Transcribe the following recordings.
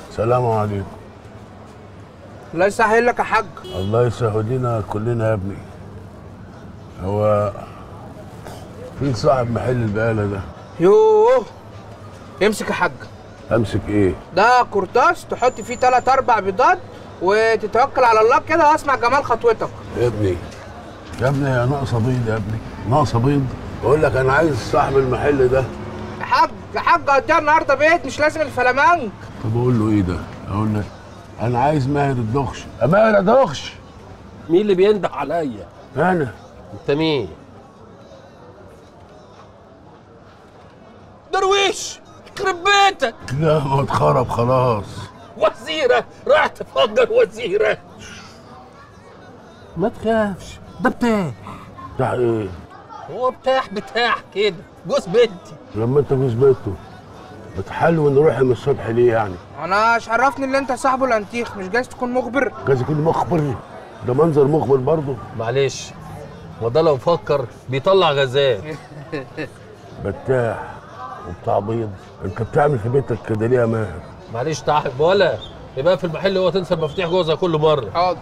سلام عليكم الله يسهل لك يا حاج الله يسهل لنا كلنا يا ابني هو في صاحب محل البقالة ده يوه امسك يا حاج امسك ايه ده قرطاس تحط فيه تلات اربع بيضات وتتوكل على الله كده واسمع جمال خطوتك يا ابني يا ابني يا ناقصه بيض يا ابني ناقصه بيض بقول لك انا عايز صاحب المحل ده يا حاج يا حاج قضيها النهارده بيت مش لازم الفلامنك طب اقول له ايه ده اقول لك انا عايز ماهر الدخش يا ماهر يا دخش مين اللي بينده عليا انا انت مين درويش يخرب بيتك لا ما اتخرب خلاص وزيره راح تفجر وزيره ما تخافش ده بتاع بتاع ايه هو بتاع بتاع كده جوز بنتي لما انت جوز بيته بتحلو نروح من الصبح ليه يعني انا مش عرفني ان انت صاحبه الانتيخ مش جايز تكون مخبر جايز يكون مخبر ده منظر مخبر برضه معلش هو ده لو فكر بيطلع غازات بتاع وبتاع بيض انت بتعمل في بيتك كده ليه يا ماهر معلش تعب ولا يبقى في المحل هو تنسى المفاتيح جوه زي كل مره حاضر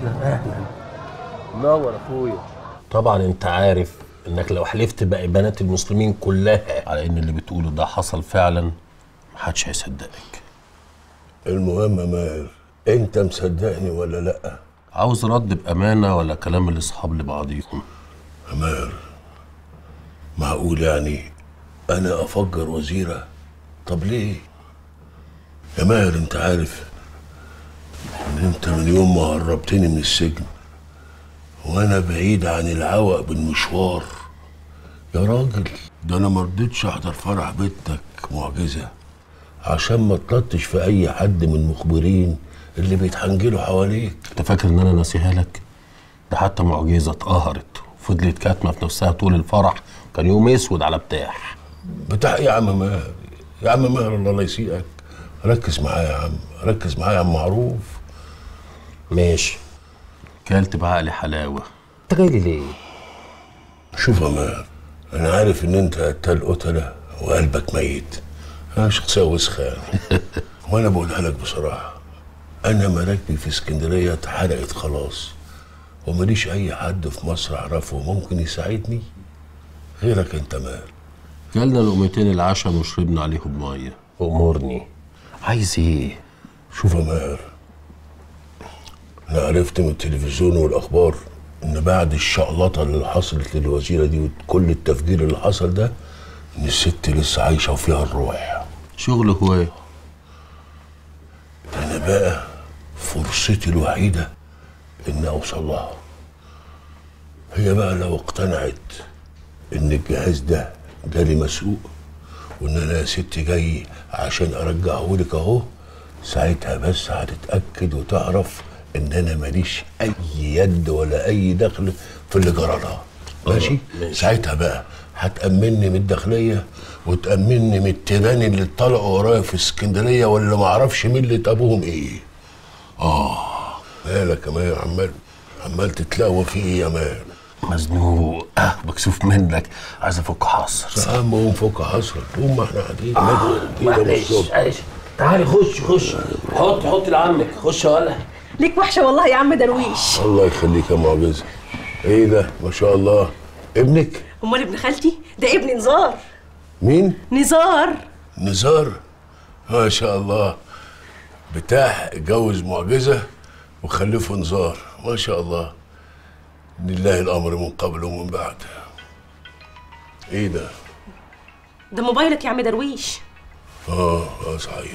نور اخويا طبعا انت عارف انك لو حلفت باقي بنات المسلمين كلها على ان اللي بتقوله ده حصل فعلا محدش هيصدقك المهم يا ماهر انت مصدقني ولا لا عاوز رد بامانه ولا كلام الاصحاب لبعضيهم يا ماهر معقول يعني انا افجر وزيره طب ليه يا ماهر انت عارف ان انت من يوم ما هربتني من السجن وانا بعيد عن العوق بالمشوار يا راجل ده انا مرضتش احضر فرح بنتك معجزه عشان ما تلطش في اي حد من المخبرين اللي بيتحنجلوا حواليك انت فاكر ان انا ناسيها لك ده حتى معجزه اتقهرت وفضلت كاتمه في نفسها طول الفرح كان يوم اسود على بتاع بتاع ايه يا عم ماهر يا عم ماهر الله لا يسيئك ركز معايا يا عم ركز معايا يا عم معروف ماشي كلت بعقلي حلاوه انت جاي لي ليه شوف يا ماهر انا عارف ان انت قتال قتله وقلبك ميت انا شخصيه وسخه يعني وانا بقولها لك بصراحه انا مراكبي في اسكندريه اتحرقت خلاص وماليش اي حد في مصر اعرفه ممكن يساعدني غيرك انت ماهر كلنا لقمتين العشاء وشربنا عليهم ميه امرني عايز ايه شوف يا ماهر انا عرفت من التلفزيون والاخبار ان بعد الشقلطه اللي حصلت للوزيره دي وكل التفجير اللي حصل ده ان الست لسه عايشه وفيها الروح شغل هوايه انا بقى فرصتي الوحيده ان اوصل لها هي بقى لو اقتنعت ان الجهاز ده جالي مسروق وان انا يا ستي جاي عشان ارجعه لك اهو ساعتها بس هتتاكد وتعرف ان انا ماليش اي يد ولا اي دخل في اللي جرى لها ماشي ماشي. ساعتها بقى هتأمني من الداخلية وتأمني من التيران اللي طلعوا ورايا في اسكندرية ولا معرفش مين اللي ابوهم ايه اه مالك يا ماهر عمال عمال تتلاوى في ايه يا ماهر مزنوق آه مكسوف منك عايز افك حصر يا عم قوم فك حصرك قوم ما احنا قاعدين كده من الصبح. معلش تعالي خش خش حط حط لعمك خش ولا ليك وحشه والله يا عم درويش الله يخليك يا معجزة ايه ده ما شاء الله ابنك امال ابن خالتي ده ابن نزار مين نزار نزار ما شاء الله بتاع اتجوز معجزة وخلفه نزار ما شاء الله لله الأمر من قبل ومن بعد ايه ده ده موبايلك يا عم درويش اه اه صحيح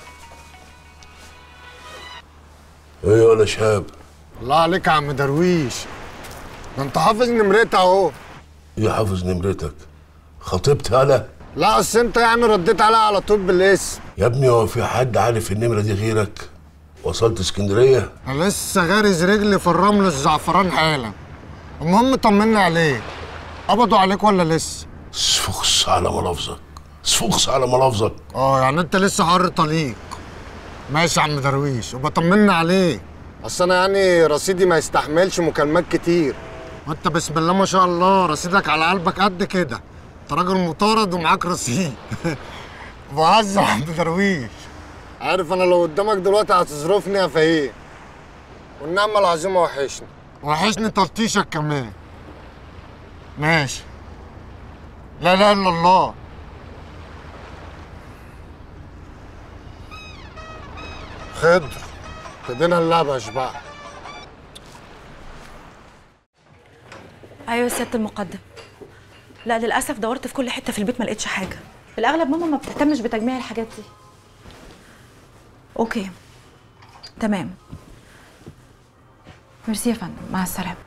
ايه ولا شاب الله عليك يا عم درويش ده انت حافظ نمرتها اهو ايه حافظ نمرتك خطبت هلا لا اصل انت يعني رديت عليها على طول بالاسم يا ابني هو في حد عارف النمرة دي غيرك وصلت اسكندرية انا لسه غارز رجلي في الرمل الزعفران حالا المهم طمنا عليك قبضوا عليك ولا لسه سفخس على ملافظك سفخس على ملافظك اه يعني انت لسه حر طليق ماشي يا عم درويش وبطمنا عليك اصل انا يعني رصيدي ما يستحملش مكالمات كتير وانت بسم الله ما شاء الله رصيدك على قلبك قد كده انت راجل مطارد ومعاك رصيد بهزر يا عم درويش عارف انا لو قدامك دلوقتي هتصرفني يا فهيم والنعمة العظيمة وحشني وحشني تلطيشك كمان ماشي لا اله الا الله خضر ابتدينا اللعبة اشبع ايوه يا سياده المقدم لا للاسف دورت في كل حته في البيت ما لقيتش حاجه في الاغلب ماما ما بتهتمش بتجميع الحاجات دي اوكي تمام ميرسي يا فندم مع السلامه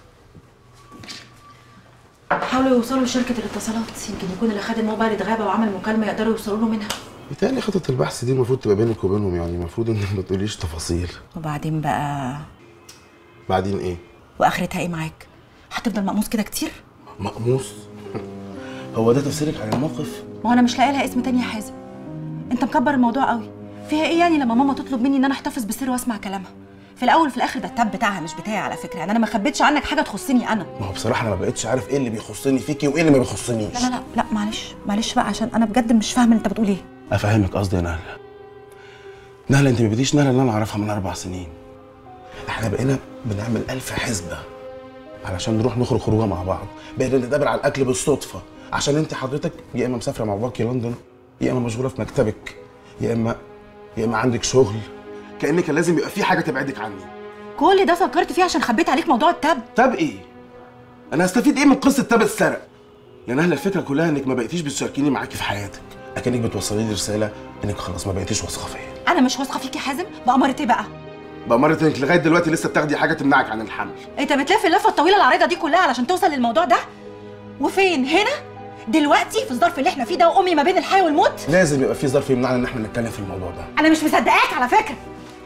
حاولوا يوصلوا لشركه الاتصالات يمكن يكون اللي خد الموبايل اتغاب وعمل مكالمه يقدروا يوصلوا له منها بيتهيألي خطة البحث دي المفروض تبقى بينك وبينهم يعني المفروض انك ما تقوليش تفاصيل وبعدين بقى بعدين ايه؟ واخرتها ايه معاك هتفضل مقموص كده كتير مقموص هو ده تفسيرك عن الموقف؟ ما هو انا مش لاقي لها اسم تاني يا حازم انت مكبر الموضوع قوي فيها ايه يعني لما ماما تطلب مني ان انا احتفظ بسر واسمع كلامها في الاول وفي الاخر ده التاب بتاعها مش بتاعي على فكره يعني انا ما خبيتش عنك حاجه تخصني انا ما هو بصراحة انا ما بقتش عارف ايه اللي بيخصني فيكي وايه اللي ما بيخصنيش لا لا لا لا معلش معلش بقى عشان انا بجد مش فاهمه انت بتقول ايه افهمك قصدي يا نهله نهله انت ما بديش نهله اللي انا اعرفها من اربع سنين احنا بقينا بنعمل الف حسبه علشان نروح نخرج خروجه مع بعض بقينا نتقابل على الاكل بالصدفه عشان انت حضرتك يا اما مسافره مع باباكي لندن يا اما مشغوله في مكتبك يا اما يا اما عندك شغل كان كان لازم يبقى في حاجه تبعدك عني كل ده فكرت فيه عشان خبيت عليك موضوع التاب طب ايه انا هستفيد ايه من قصه تاب السرق يا نهله الفكره كلها انك ما بقيتيش بتشاركيني معاكي في حياتك اكنك بتوصلي لي رساله انك خلاص ما بقيتيش واثقه فيا انا مش واثقه فيك يا حازم بأمارة ايه بقى بأمارة انك لغايه دلوقتي لسه بتاخدي حاجه تمنعك عن الحمل انت بتلف اللفه الطويله العريضه دي كلها علشان توصل للموضوع ده وفين هنا دلوقتي في الظرف اللي احنا فيه ده وامي ما بين الحياه والموت لازم يبقى في ظرف يمنعنا ان احنا نتكلم في الموضوع ده انا مش مصدقاك على فكره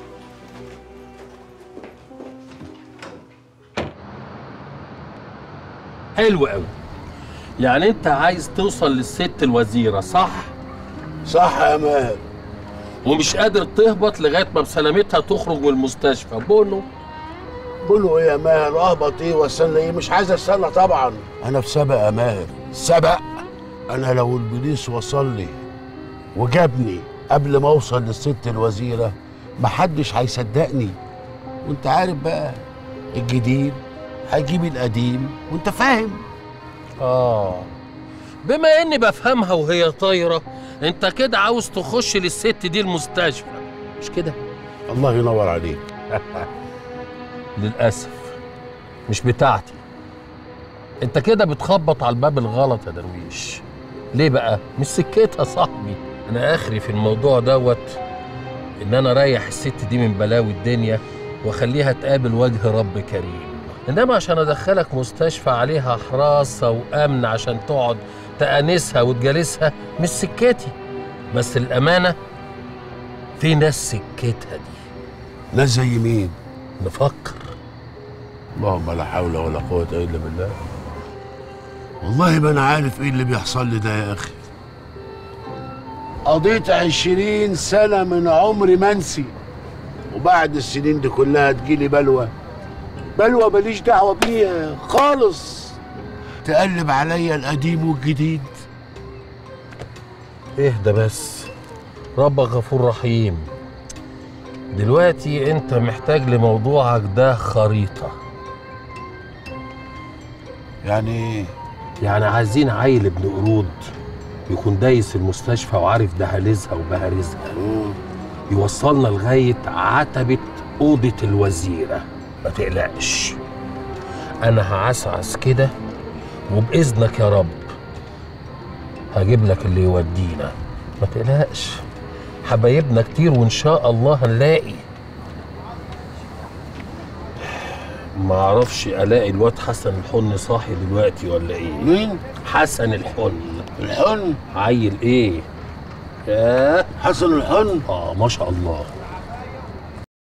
حلو قوي يعني انت عايز توصل للست الوزيره صح صح يا ماهر ومش قادر تهبط لغايه ما بسلامتها تخرج من المستشفى بونو بقولوا ايه يا ماهر اهبط ايه واستنى ايه مش عايز استنى طبعا انا في سبق يا ماهر سبق انا لو البوليس وصل لي وجابني قبل ما اوصل للست الوزيره محدش هيصدقني وانت عارف بقى الجديد هيجيب القديم وانت فاهم اه بما اني بفهمها وهي طايره انت كده عاوز تخش للست دي المستشفى مش كده الله ينور عليك للاسف مش بتاعتي انت كده بتخبط على الباب الغلط يا درويش ليه بقى مش سكتها صاحبي انا اخري في الموضوع دوت ان انا اريح الست دي من بلاوي الدنيا واخليها تقابل وجه رب كريم انما عشان ادخلك مستشفى عليها حراسه وامن عشان تقعد تانسها وتجالسها مش سكتي بس الامانه في ناس سكتها دي ناس زي مين نفكر اللهم لا حول ولا قوة إلا بالله والله ما أنا عارف إيه اللي بيحصل لي ده يا أخي قضيت عشرين سنة من عمري منسي وبعد السنين دي كلها تجيلي بلوى بلوى ماليش دعوة بيها خالص تقلب عليا القديم والجديد اهدى بس ربك غفور رحيم دلوقتي انت محتاج لموضوعك ده خريطة يعني إيه؟ يعني عايزين عيل ابن قرود يكون دايس المستشفى وعارف دهاليزها وبهاريزها يوصلنا لغاية عتبة أوضة الوزيرة ما تقلقش أنا هعسعس كده وبإذنك يا رب هجيب لك اللي يودينا ما تقلقش حبايبنا كتير وإن شاء الله هنلاقي ما اعرفش الاقي الواد حسن الحن صاحي دلوقتي ولا ايه مين؟ حسن الحن الحن عيل ايه ياه حسن الحن اه ما شاء الله